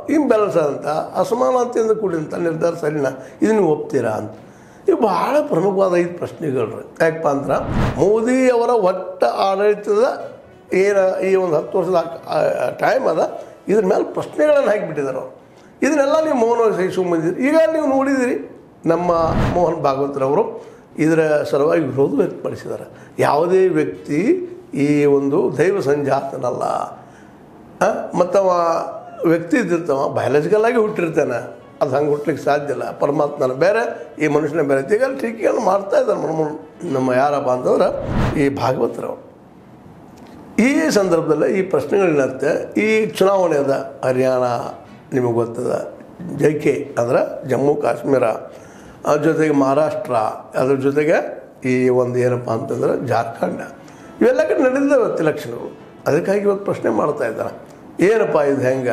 imbalance ಆದಂಥ ಅಸಮಾನತೆಯಿಂದ ಕೂಡಿದಂಥ ನಿರ್ಧಾರ ಸರಿನಾ ಇದು ನೀವು ಒಪ್ತೀರಾ ಅಂತ ಇವು ಬಹಳ ಪ್ರಮುಖವಾದ ಐದು ಪ್ರಶ್ನೆಗಳು ರೀ ಯಾಕಪ್ಪ ಅಂದ್ರೆ ಮೋದಿಯವರ ಒಟ್ಟ ಆಡಳಿತದ ಏನು ಈ ಒಂದು ಹತ್ತು ವರ್ಷದ ಟೈಮ್ ಅದ ಇದ್ರ ಮೇಲೆ ಪ್ರಶ್ನೆಗಳನ್ನು ಹಾಕಿಬಿಟ್ಟಿದ್ದಾರೆ ಅವರು ಇದನ್ನೆಲ್ಲ ನೀವು ಮೌನವಾಗಿ ಸಹಿಸ್ಕೊಂಡು ಬಂದಿದ್ದೀರಿ ಈಗ ನೀವು ನೋಡಿದಿರಿ ನಮ್ಮ ಮೋಹನ್ ಭಾಗವತರವರು ಇದರ ಸಲುವಾಗಿ ವಿರೋಧ ವ್ಯಕ್ತಪಡಿಸಿದ್ದಾರೆ ಯಾವುದೇ ವ್ಯಕ್ತಿ ಈ ಒಂದು ದೈವ ಸಂಜಾತನಲ್ಲ ಮತ್ತು ಅವ ವ್ಯಕ್ತಿ ಇದ್ದಿರ್ತಾವ ಬಯಾಲಜಿಕಲ್ ಆಗಿ ಹುಟ್ಟಿರ್ತಾನೆ ಅದು ಹಂಗೆ ಹುಟ್ಲಿಕ್ಕೆ ಸಾಧ್ಯ ಇಲ್ಲ ಪರಮಾತ್ಮನ ಬೇರೆ ಈ ಮನುಷ್ಯನ ಬೇರೆ ಈಗ ಅಲ್ಲಿ ಟೀಕೆಯನ್ನು ಮಾಡ್ತಾ ಇದ್ದಾರೆ ನಮ್ಮ ನಮ್ಮ ಯಾರಪ್ಪ ಅಂತಂದ್ರೆ ಈ ಭಾಗವತರವರು ಈ ಸಂದರ್ಭದಲ್ಲಿ ಈ ಪ್ರಶ್ನೆಗಳೇನಂತೆ ಈ ಚುನಾವಣೆ ಅದ ಹರಿಯಾಣ ನಿಮಗೆ ಗೊತ್ತದ ಜೆ ಕೆ ಅಂದ್ರೆ ಜಮ್ಮು ಕಾಶ್ಮೀರ ಅದ್ರ ಜೊತೆಗೆ ಮಹಾರಾಷ್ಟ್ರ ಅದ್ರ ಜೊತೆಗೆ ಈ ಒಂದು ಏನಪ್ಪ ಅಂತಂದ್ರೆ ಜಾರ್ಖಂಡ್ ಇವೆಲ್ಲ ಕಡೆ ನಡೆದಿದ್ದಾವೆ ಇವತ್ತು ಇಲೆಕ್ಷನ್ಗಳು ಅದಕ್ಕಾಗಿ ಇವತ್ತು ಪ್ರಶ್ನೆ ಮಾಡ್ತಾ ಇದ್ದಾರೆ ಏನಪ್ಪ ಇದು ಹೆಂಗೆ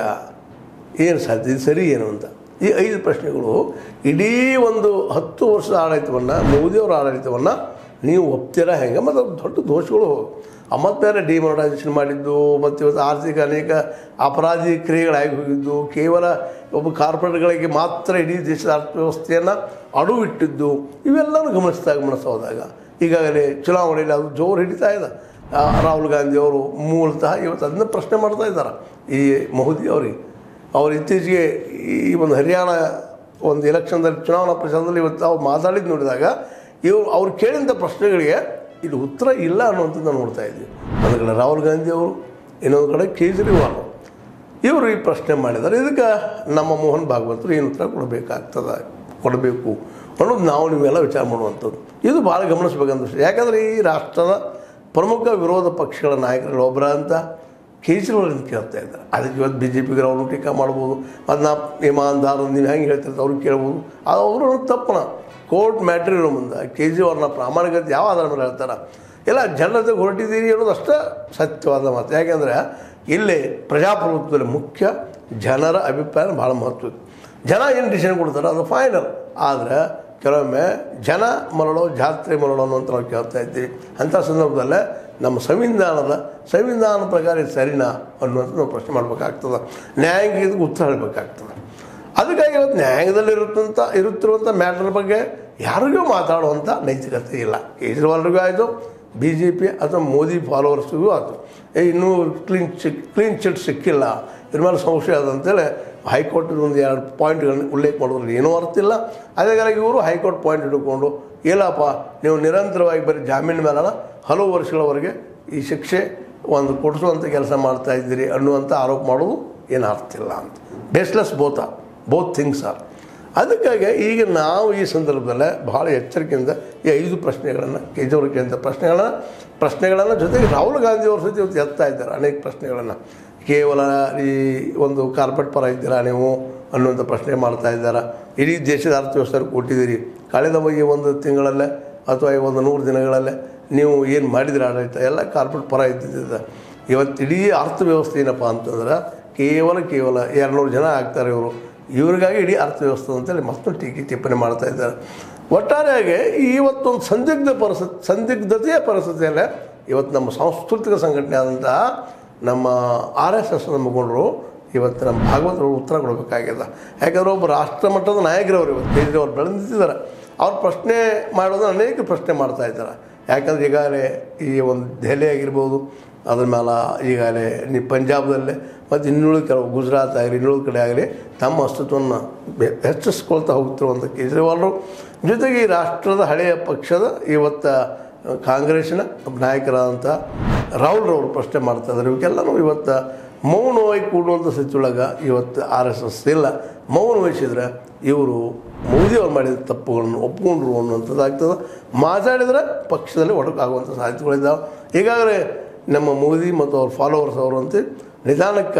ಏನು ಸಾಧ್ಯ ಇದು ಸರಿ ಏನು ಅಂತ ಈ ಐದು ಪ್ರಶ್ನೆಗಳು ಇಡೀ ಒಂದು ಹತ್ತು ವರ್ಷದ ಆಡಳಿತವನ್ನು ಮೋದಿಯವರ ಆಡಳಿತವನ್ನು ನೀವು ಒಪ್ತೀರಾ ಹೆಂಗೆ ಮತ್ತು ಅದು ದೊಡ್ಡ ದೋಷಗಳು ಮತ್ತು ಬೇರೆ ಡಿಮಾನಿಟೈಸೇಷನ್ ಮಾಡಿದ್ದು ಮತ್ತು ಇವತ್ತು ಆರ್ಥಿಕ ಅನೇಕ ಅಪರಾಧಿ ಕ್ರಿಯೆಗಳಾಗಿ ಹೋಗಿದ್ದು ಕೇವಲ ಒಬ್ಬ ಕಾರ್ಪೊರೇಟ್ಗಳಿಗೆ ಮಾತ್ರ ಇಡೀ ದೇಶದ ಅರ್ಥವ್ಯವಸ್ಥೆಯನ್ನು ಅಡುವಿಟ್ಟಿದ್ದು ಇವೆಲ್ಲನೂ ಗಮನಿಸ್ತಾ ಗಮನಿಸ್ತಾ ಹೋದಾಗ ಈಗಾಗಲೇ ಚುನಾವಣೆಯಲ್ಲಿ ಅದು ಜೋರು ಹಿಡಿತಾ ಇದೆ ಆ, ರಾಹುಲ್ ಗಾಂಧಿ ಅವರು ಮೂಲತಃ ಇವತ್ತು ಅದನ್ನ ಪ್ರಶ್ನೆ ಮಾಡ್ತಾ ಇದ್ದಾರೆ ಈ ಮೋದಿ ಅವರಿಗೆ ಅವರು ಇತ್ತೀಚೆಗೆ ಈ ಒಂದು ಹರಿಯಾಣ ಒಂದು ಎಲೆಕ್ಷನ್ದಲ್ಲಿ ಚುನಾವಣಾ ಪ್ರಚಾರದಲ್ಲಿ ಇವತ್ತು ಅವ್ರು ಮಾತಾಡಿದ್ದು ನೋಡಿದಾಗ ಇವು ಅವ್ರು ಕೇಳಿದಂಥ ಪ್ರಶ್ನೆಗಳಿಗೆ ಇಲ್ಲಿ ಉತ್ತರ ಇಲ್ಲ ಅನ್ನುವಂಥದ್ದು ನಾವು ನೋಡ್ತಾ ಇದ್ದೀವಿ ಒಂದು ಕಡೆ ರಾಹುಲ್ ಗಾಂಧಿ ಅವರು ಇನ್ನೊಂದು ಕಡೆ ಕೇಜ್ರಿವಾಲ್ ಇವರು ಈ ಪ್ರಶ್ನೆ ಮಾಡಿದ್ದಾರೆ ಇದಕ್ಕೆ ನಮ್ಮ ಮೋಹನ್ ಭಾಗವತರು ಏನು ಉತ್ತರ ಕೊಡಬೇಕಾಗ್ತದೆ ಕೊಡಬೇಕು ಅನ್ನೋದು ನಾವು ನೀವೆಲ್ಲ ವಿಚಾರ ಮಾಡುವಂಥದ್ದು ಇದು ಭಾಳ ಗಮನಿಸ್ಬೇಕಂತ ವಿಷಯ ಯಾಕಂದರೆ ಈ ರಾಷ್ಟ್ರದ ಪ್ರಮುಖ ವಿರೋಧ ಪಕ್ಷಗಳ ನಾಯಕರಲ್ಲಿ ಒಬ್ಬರ ಅಂತ ಕೇಜ್ರಿವಾಲ್ ಅಂತ ಕೇಳ್ತಾ ಇದ್ದಾರೆ ಅದಕ್ಕೆ ಇವತ್ತು ಬಿ ಜೆ ಪಿಗೆ ಅವರು ಟೀಕಾ ಮಾಡ್ಬೋದು ಅದನ್ನ ಇಮಾನ್ದಾರ ನೀವು ಹೆಂಗೆ ಹೇಳ್ತಿರ್ತಾರೆ ಅವ್ರಿಗೆ ಕೇಳ್ಬೋದು ಅದು ಅವರು ತಪ್ಪನ ಕೋರ್ಟ್ ಮ್ಯಾಟ್ರ್ ಇರೋ ಮುಂದೆ ಕೇಜ್ರಿವಾಲ್ನ ಪ್ರಾಮಾಣಿಕತೆ ಯಾವ ಆಧಾರ ಮೇಲೆ ಹೇಳ್ತಾರೆ ಇಲ್ಲ ಜನರ ಜೊತೆ ಹೊರಟಿದ್ದೀರಿ ಅನ್ನೋದು ಅಷ್ಟೇ ಸತ್ಯವಾದ ಮಾತು ಯಾಕೆಂದರೆ ಇಲ್ಲಿ ಪ್ರಜಾಪ್ರಭುತ್ವದಲ್ಲಿ ಮುಖ್ಯ ಜನರ ಅಭಿಪ್ರಾಯ ಭಾಳ ಮಹತ್ವ ಜನ ಏನು ಡಿಸಿಷನ್ ಕೊಡ್ತಾರೆ ಅದು ಫೈನಲ್ ಆದರೆ ಕೆಲವೊಮ್ಮೆ ಜನ ಮರಳೋ ಜಾತ್ರೆ ಮರಳೋ ಅಂತ ನಾವು ಕೇಳ್ತಾ ಇದ್ದೀವಿ ಅಂಥ ಸಂದರ್ಭದಲ್ಲೇ ನಮ್ಮ ಸಂವಿಧಾನದ ಸಂವಿಧಾನ ಪ್ರಕಾರ ಇದು ಸರಿನಾ ಅನ್ನುವಂಥ ನಾವು ಪ್ರಶ್ನೆ ಮಾಡಬೇಕಾಗ್ತದೆ ನ್ಯಾಯಾಂಗ ಇದಕ್ಕೆ ಉತ್ತರ ಹೇಳಬೇಕಾಗ್ತದೆ ಅದಕ್ಕಾಗಿ ಇವತ್ತು ನ್ಯಾಯಾಂಗದಲ್ಲಿ ಇರುತ್ತಂಥ ಇರುತ್ತಿರುವಂಥ ಮ್ಯಾಟ್ರ್ ಬಗ್ಗೆ ಯಾರಿಗೂ ಮಾತಾಡುವಂಥ ನೈತಿಕತೆ ಇಲ್ಲ ಕೇಜ್ರಿವಾಲ್ರಿಗೂ ಆಯಿತು ಬಿ ಜೆ ಪಿ ಅಥವಾ ಮೋದಿ ಫಾಲೋವರ್ಸ್ಗೂ ಆಯಿತು ಏ ಇನ್ನೂ ಕ್ಲೀನ್ ಚಿಕ್ ಕ್ಲೀನ್ ಚಿಟ್ ಸಿಕ್ಕಿಲ್ಲ ಇದ್ರ ಮೇಲೆ ಸಂಶಯ ಅದ ಅಂತೇಳಿ ಹೈಕೋರ್ಟ್ ಒಂದು ಎರಡು ಪಾಯಿಂಟ್ಗಳನ್ನ ಉಲ್ಲೇಖ ಮಾಡೋದ್ರಲ್ಲಿ ಏನೂ ಅರ್ಥ ಇಲ್ಲ ಅದಕ್ಕಾಗಿ ಇವರು ಹೈಕೋರ್ಟ್ ಪಾಯಿಂಟ್ ಹಿಡ್ಕೊಂಡು ಇಲ್ಲಪ್ಪ ನೀವು ನಿರಂತರವಾಗಿ ಬರೀ ಜಾಮೀನು ಮೇಲಲ್ಲ ಹಲವು ವರ್ಷಗಳವರೆಗೆ ಈ ಶಿಕ್ಷೆ ಒಂದು ಕೊಡಿಸುವಂಥ ಕೆಲಸ ಮಾಡ್ತಾ ಇದ್ದೀರಿ ಅನ್ನುವಂಥ ಆರೋಪ ಮಾಡೋದು ಏನು ಅರ್ಥ ಇಲ್ಲ ಅಂತ baseless both both things are ಅದಕ್ಕಾಗಿ ಈಗ ನಾವು ಈ ಸಂದರ್ಭದಲ್ಲೇ ಭಾಳ ಎಚ್ಚರಿಕೆಯಿಂದ ಈ ಐದು ಪ್ರಶ್ನೆಗಳನ್ನು ಕೇಜ್ರಿವಾಲ್ ಕೇಳಿದ ಪ್ರಶ್ನೆಗಳನ್ನು ಪ್ರಶ್ನೆಗಳನ್ನು ಜೊತೆಗೆ ರಾಹುಲ್ ಗಾಂಧಿ ಅವ್ರ ಸತಿ ಇವತ್ತು ಎತ್ತಾ ಇದ್ದಾರೆ ಅನೇಕ ಪ್ರಶ್ನೆಗಳನ್ನು ಕೇವಲ ಈ ಒಂದು ಕಾರ್ಪೊರೇಟ್ ಪರ ಇದ್ದೀರಾ ನೀವು ಅನ್ನುವಂಥ ಪ್ರಶ್ನೆ ಮಾಡ್ತಾ ಇದ್ದಾರೆ ಇಡೀ ದೇಶದ ಅರ್ಥವ್ಯವಸ್ಥೆ ಕೊಟ್ಟಿದ್ದೀರಿ ಕಳೆದ ಈ ಒಂದು ತಿಂಗಳಲ್ಲೇ ಅಥವಾ ಈ ಒಂದು ನೂರು ದಿನಗಳಲ್ಲೇ ನೀವು ಏನು ಮಾಡಿದಿರ ಆಡಳಿತ ಎಲ್ಲ ಕಾರ್ಪೊರೇಟ್ ಪರ ಇದ್ದಿದ್ದ ಇವತ್ತು ಇಡೀ ಅರ್ಥವ್ಯವಸ್ಥೆ ಏನಪ್ಪ ಅಂತಂದ್ರೆ ಕೇವಲ ಕೇವಲ ಎರಡುನೂರು ಜನ ಆಗ್ತಾರೆ ಇವರು ಇವ್ರಿಗಾಗಿ ಇಡೀ ಅರ್ಥವ್ಯವಸ್ಥೆ ಅಂತೇಳಿ ಮತ್ತೊಂದು ಟೀಕೆ ಟಿಪ್ಪಣಿ ಮಾಡ್ತಾ ಇದ್ದಾರೆ ಒಟ್ಟಾರೆಯಾಗಿ ಇವತ್ತೊಂದು ಸಂದಿಗ್ಧ ಪರಿಸ್ಥಿತಿ ಸಂದಿಗ್ಧತೆಯ ಪರಿಸ್ಥಿತಿಯಲ್ಲೇ ಇವತ್ತು ನಮ್ಮ ಸಾಂಸ್ಕೃತಿಕ ಸಂಘಟನೆ ಆದಂತಹ ನಮ್ಮ ಆರ್ ಎಸ್ ಎಸ್ ಮುಖಂಡರು ಇವತ್ತು ನಮ್ಮ ಭಾಗವತರು ಉತ್ತರ ಕೊಡಬೇಕಾಗಿದೆ ಯಾಕಂದ್ರೆ ಒಬ್ಬ ರಾಷ್ಟ್ರ ಮಟ್ಟದ ನಾಯಕರವರು ಇವತ್ತು ಕೇಜ್ರಿವಾಲ್ ಬೆಳೆದಿದ್ದಾರೆ ಅವ್ರು ಪ್ರಶ್ನೆ ಮಾಡೋದನ್ನ ಅನೇಕ ಪ್ರಶ್ನೆ ಮಾಡ್ತಾ ಇದ್ದಾರೆ ಯಾಕಂದ್ರೆ ಈಗಾಗಲೇ ಈ ಒಂದು ದೆಹಲಿ ಆಗಿರ್ಬೋದು ಅದ್ರ ಮೇಲೆ ಈಗಾಗಲೇ ನೀ ಪಂಜಾಬ್ದಲ್ಲೇ ಮತ್ತು ಇನ್ನುಳಿದ ಕೆಲವು ಗುಜರಾತ್ ಆಗಲಿ ಇನ್ನುಳಿದ ಕಡೆ ಆಗಲಿ ತಮ್ಮ ಅಸ್ತಿತ್ವವನ್ನು ಬೆ- ಹೆಚ್ಚಿಸ್ಕೊಳ್ತಾ ಹೋಗ್ತಿರುವಂಥ ಕೇಜ್ರಿವಾಲ್ರು ಜೊತೆಗೆ ಈ ರಾಷ್ಟ್ರದ ಹಳೆಯ ಪಕ್ಷದ ಇವತ್ತು ಕಾಂಗ್ರೆಸ್ಸಿನ ನಾಯಕರಾದಂಥ ರಾಹುಲ್ರವರು ಪ್ರಶ್ನೆ ಮಾಡ್ತಾ ಇದ್ದಾರೆ ಇವಕ್ಕೆಲ್ಲನೂ ಇವತ್ತು ಮೌನವಾಗಿ ಕೂಡುವಂಥ ಸ್ಥಿತಿಯೊಳಗೆ ಇವತ್ತು ಆರ್ ಎಸ್ ಎಸ್ ಇಲ್ಲ ಮೌನ ವಹಿಸಿದ್ರೆ ಇವರು ಮೋದಿಯವ್ರು ಮಾಡಿದ ತಪ್ಪುಗಳನ್ನು ಒಪ್ಕೊಂಡ್ರು ಅನ್ನುವಂಥದ್ದಾಗ್ತದೆ ಮಾತಾಡಿದ್ರೆ ಪಕ್ಷದಲ್ಲಿ ಒಡಕಾಗುವಂಥ ಸಾಧ್ಯತೆಗಳಿದ್ದಾವೆ ಈಗಾಗಲೇ ನಮ್ಮ ಮೋದಿ ಮತ್ತು ಅವ್ರ ಫಾಲೋವರ್ಸ್ ಅವರು ಅಂತ ನಿಧಾನಕ್ಕೆ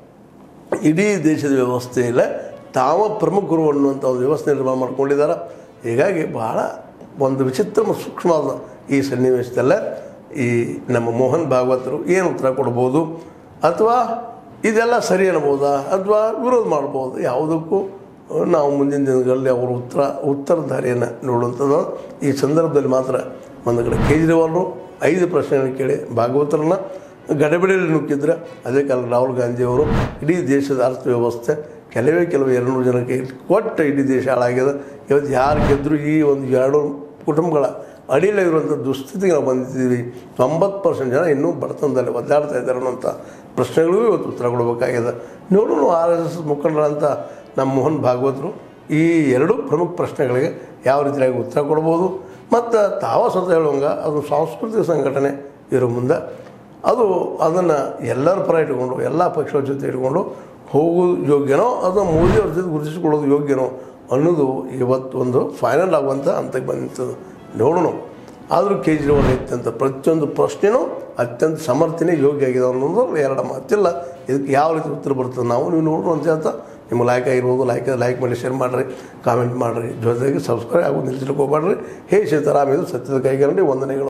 ಇಡೀ ದೇಶದ ವ್ಯವಸ್ಥೆಯಲ್ಲೇ ತಾವ ಪ್ರಮುಖರು ಅನ್ನುವಂಥ ಒಂದು ವ್ಯವಸ್ಥೆ ನಿರ್ಮಾಣ ಮಾಡ್ಕೊಂಡಿದ್ದಾರೆ ಹೀಗಾಗಿ ಬಹಳ ಒಂದು ವಿಚಿತ್ರ ಮತ್ತು ಸೂಕ್ಷ್ಮವಾದ ಈ ಸನ್ನಿವೇಶದಲ್ಲೇ ಈ ನಮ್ಮ ಮೋಹನ್ ಭಾಗವತರು ಏನು ಉತ್ತರ ಕೊಡ್ಬೋದು ಅಥವಾ ಇದೆಲ್ಲ ಸರಿ ಅನ್ಬೋದಾ ಅಥವಾ ವಿರೋಧ ಮಾಡ್ಬೋದು ಯಾವುದಕ್ಕೂ ನಾವು ಮುಂದಿನ ದಿನಗಳಲ್ಲಿ ಅವರ ಉತ್ತರ ಉತ್ತರಧಾರಿಯನ್ನು ನೋಡುವಂಥದ್ದು ಈ ಸಂದರ್ಭದಲ್ಲಿ ಮಾತ್ರ ಒಂದು ಕಡೆ ಕೇಜ್ರಿವಾಲ್ರು ಐದು ಪ್ರಶ್ನೆಗಳನ್ನು ಕೇಳಿ ಭಾಗವತರನ್ನ ಗಡಬಿಡಿಯಲ್ಲಿ ನುಗ್ಗಿದ್ರೆ ಅದೇ ಕಾಲ ರಾಹುಲ್ ಗಾಂಧಿಯವರು ಇಡೀ ದೇಶದ ಅರ್ಥವ್ಯವಸ್ಥೆ ಕೆಲವೇ ಕೆಲವು ಎರಡು ನೂರು ಜನಕ್ಕೆ ಕೊಟ್ಟು ಇಡೀ ದೇಶ ಹಾಳಾಗ್ಯದ ಇವತ್ತು ಯಾರು ಗೆದ್ದರು ಈ ಒಂದು ಎರಡು ಕುಟುಂಬಗಳ ಅಡಿಯಲ್ಲಿರುವಂಥ ದುಸ್ಥಿತಿಗೆ ನಾವು ಬಂದಿದ್ದೀವಿ ತೊಂಬತ್ತು ಪರ್ಸೆಂಟ್ ಜನ ಇನ್ನೂ ಬಡತನದಲ್ಲಿ ಒದ್ದಾಡ್ತಾ ಇದ್ದಾರೆ ಅನ್ನೋಂಥ ಪ್ರಶ್ನೆಗಳಿಗೂ ಇವತ್ತು ಉತ್ತರ ಕೊಡಬೇಕಾಗಿದೆ ನೋಡೋಣ ಆರ್ ಎಸ್ ಎಸ್ ಮುಖಂಡರಂಥ ನಮ್ಮ ಮೋಹನ್ ಭಾಗವತರು ಈ ಎರಡು ಪ್ರಮುಖ ಪ್ರಶ್ನೆಗಳಿಗೆ ಯಾವ ರೀತಿಯಾಗಿ ಉತ್ತರ ಕೊಡ್ಬೋದು ಮತ್ತು ತಾವ ಸ್ವತಃ ಹೇಳುವಂಗ ಅದು ಸಾಂಸ್ಕೃತಿಕ ಸಂಘಟನೆ ಇರೋ ಮುಂದೆ ಅದು ಅದನ್ನು ಎಲ್ಲರ ಪರ ಇಟ್ಕೊಂಡು ಎಲ್ಲ ಪಕ್ಷಗಳ ಜೊತೆ ಇಟ್ಕೊಂಡು ಹೋಗೋದು ಯೋಗ್ಯನೋ ಅಥವಾ ಮೋದಿ ಅವ್ರ ಜೊತೆ ಗುರುತಿಸಿಕೊಳ್ಳೋದು ಯೋಗ್ಯನೋ ಅನ್ನೋದು ಇವತ್ತು ಒಂದು ಫೈನಲ್ ಆಗುವಂಥ ಹಂತಕ್ಕೆ ಬಂದಿರ್ತದೆ ನೋಡೋಣ ಆದರೂ ಕೇಜ್ರಿವಾಲ್ ಅತ್ಯಂತ ಪ್ರತಿಯೊಂದು ಪ್ರಶ್ನೆನೂ ಅತ್ಯಂತ ಸಮರ್ಥನೆ ಯೋಗ್ಯ ಆಗಿದೆ ಅನ್ನೋದು ಎರಡು ಮಾತಿಲ್ಲ ಇದಕ್ಕೆ ಯಾವ ರೀತಿ ಉತ್ತರ ಬರ್ತದೆ ನಾವು ನೀವು ನೋಡೋಣ ಅಂತ ಹೇಳ್ತಾ ನಿಮ್ಮ ಲೈಕ್ ಆಗಿರ್ಬೋದು ಲೈಕ್ ಲೈಕ್ ಮಾಡಿ ಶೇರ್ ಮಾಡಿರಿ ಕಾಮೆಂಟ್ ಮಾಡಿರಿ ಜೊತೆಗೆ ಸಬ್ಸ್ಕ್ರೈಬ್ ಆಗೋದು ನಿಲ್ಸಲಿಕ್ಕೆ ಹೋಗ್ಬೇಡ್ರಿ ಹೇ ಸೀತಾರಾಮ್ ಇದು ಸತ್ಯದ ಕೈಗಂಡಿ ವಂದನೆಗಳು